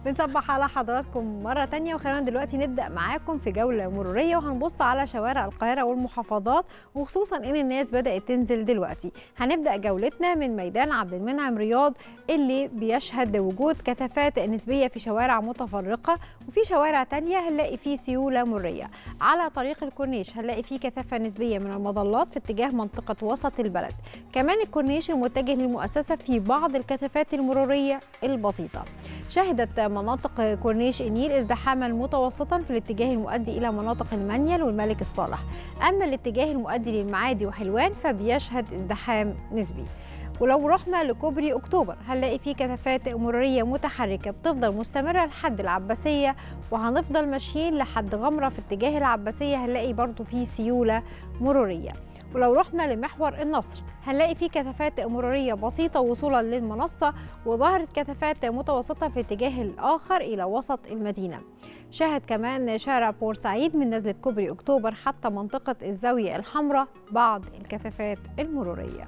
بنصبح على حضراتكم مرة تانية وخلينا دلوقتي نبدأ معاكم في جولة مرورية وهنبص على شوارع القاهرة والمحافظات وخصوصا إن الناس بدأت تنزل دلوقتي هنبدأ جولتنا من ميدان عبد المنعم رياض اللي بيشهد وجود كثافات نسبية في شوارع متفرقة وفي شوارع تانية هنلاقي فيه سيولة مرية على طريق الكورنيش هنلاقي فيه كثافة نسبية من المظلات في اتجاه منطقة وسط البلد كمان الكورنيش المتجه للمؤسسة في بعض الكثافات المرورية البسيطة شهدت مناطق كورنيش النيل ازدحاما متوسطا في الاتجاه المؤدي الى مناطق المنيل والملك الصالح اما الاتجاه المؤدي للمعادي وحلوان فبيشهد ازدحام نسبي ولو رحنا لكوبري اكتوبر هنلاقي فيه كثافات مروريه متحركه بتفضل مستمره لحد العباسيه وهنفضل ماشيين لحد غمره في اتجاه العباسيه هنلاقي برضو فيه سيوله مروريه ولو رحنا لمحور النصر هنلاقي فيه كثافات مرورية بسيطة وصولا للمنصة وظهرت كثافات متوسطة في الاتجاه الآخر إلى وسط المدينة شهد كمان شارع بورسعيد من نزلة كوبري أكتوبر حتى منطقة الزاوية الحمراء بعض الكثافات المرورية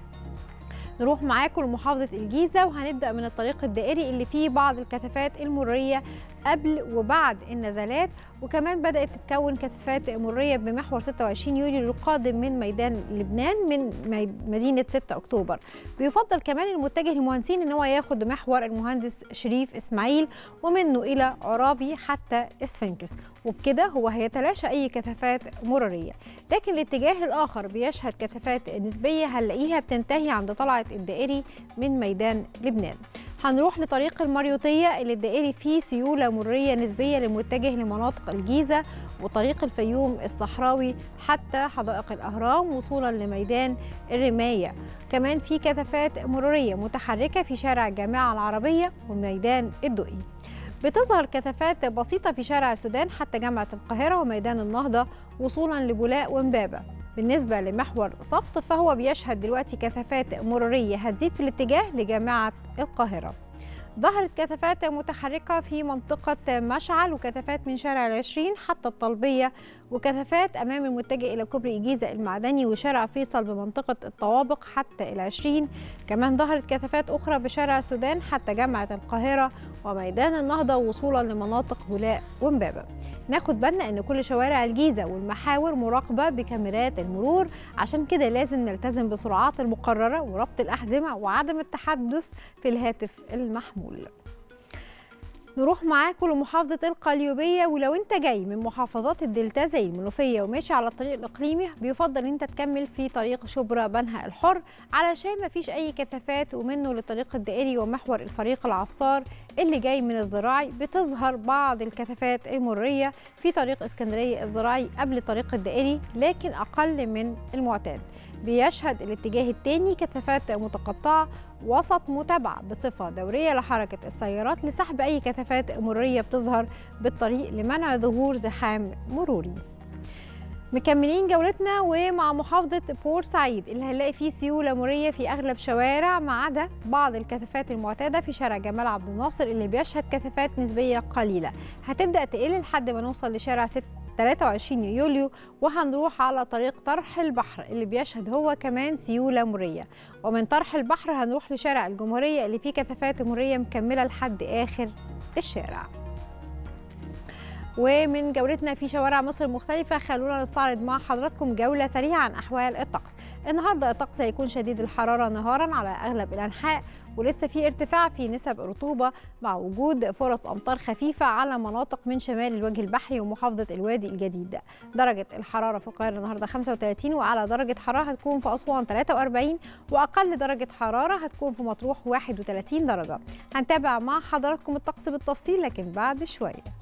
نروح معاكم لمحافظة الجيزة وهنبدأ من الطريق الدائري اللي فيه بعض الكثافات المرورية قبل وبعد النزلات وكمان بدأت تتكون كثافات مرورية بمحور 26 يوليو القادم من ميدان لبنان من مدينة 6 أكتوبر بيفضل كمان المتجه للمهندسين ان هو ياخد محور المهندس شريف إسماعيل ومنه إلى عرابي حتى اسفنكس وبكده هو هيتلاشى أي كثافات مرورية لكن الاتجاه الآخر بيشهد كثافات نسبية هنلاقيها بتنتهي عند طلعة الدائري من ميدان لبنان هنروح لطريق المريوطية اللي الدائري فيه سيولة مرية نسبية للمتجه لمناطق الجيزة وطريق الفيوم الصحراوي حتى حدائق الأهرام وصولا لميدان الرماية كمان في كثافات مرورية متحركة في شارع الجامعة العربية وميدان الدقي بتظهر كثافات بسيطة في شارع السودان حتى جامعة القاهرة وميدان النهضة وصولا لبولاق ومبابة بالنسبة لمحور صفت فهو بيشهد دلوقتي كثافات مرورية هتزيد في الاتجاه لجامعة القاهرة ظهرت كثافات متحركة في منطقة مشعل وكثافات من شارع العشرين حتى الطلبية وكثافات أمام المتجه إلى كوبري الجيزة المعدني وشارع فيصل بمنطقة الطوابق حتى العشرين كمان ظهرت كثافات أخرى بشارع السودان حتى جامعة القاهرة وميدان النهضة وصولا لمناطق ولاء ومبابة ناخد بالنا ان كل شوارع الجيزه والمحاور مراقبه بكاميرات المرور عشان كده لازم نلتزم بسرعات المقرره وربط الاحزمه وعدم التحدث في الهاتف المحمول نروح معاكم لمحافظة القليوبية ولو انت جاي من محافظات الدلتا زي المنوفية وماشي على الطريق الإقليمي بيفضل انت تكمل في طريق شبرا بنها الحر علشان مفيش أي كثافات ومنه للطريق الدائري ومحور الفريق العصار اللي جاي من الزراعي بتظهر بعض الكثافات المرية في طريق اسكندرية الزراعي قبل الطريق الدائري لكن أقل من المعتاد بيشهد الاتجاه الثاني كثافات متقطعة وسط متابعة بصفة دورية لحركة السيارات لسحب أي كثافات مرورية بتظهر بالطريق لمنع ظهور زحام مروري مكملين جولتنا ومع محافظة بورسعيد اللي هنلاقي فيه سيولة مرورية في أغلب شوارع ما عدا بعض الكثافات المعتادة في شارع جمال عبد الناصر اللي بيشهد كثافات نسبية قليلة هتبدأ تقل لحد ما نوصل لشارع 6 23 يوليو وهنروح على طريق طرح البحر اللي بيشهد هو كمان سيولة مرية ومن طرح البحر هنروح لشارع الجمهورية اللي فيه كثافات مرية مكملة لحد آخر الشارع ومن جولتنا في شوارع مصر المختلفة خلونا نستعرض مع حضراتكم جولة سريعة عن أحوال الطقس النهاردة الطقس هيكون شديد الحرارة نهارا على أغلب الأنحاء ولسه في ارتفاع في نسب الرطوبة مع وجود فرص أمطار خفيفة على مناطق من شمال الوجه البحري ومحافظة الوادي الجديد درجة الحرارة في القاهرة النهاردة 35 وأعلى درجة حرارة هتكون في أسوان 43 وأقل درجة حرارة هتكون في مطروح 31 درجة هنتابع مع حضراتكم الطقس بالتفصيل لكن بعد شوية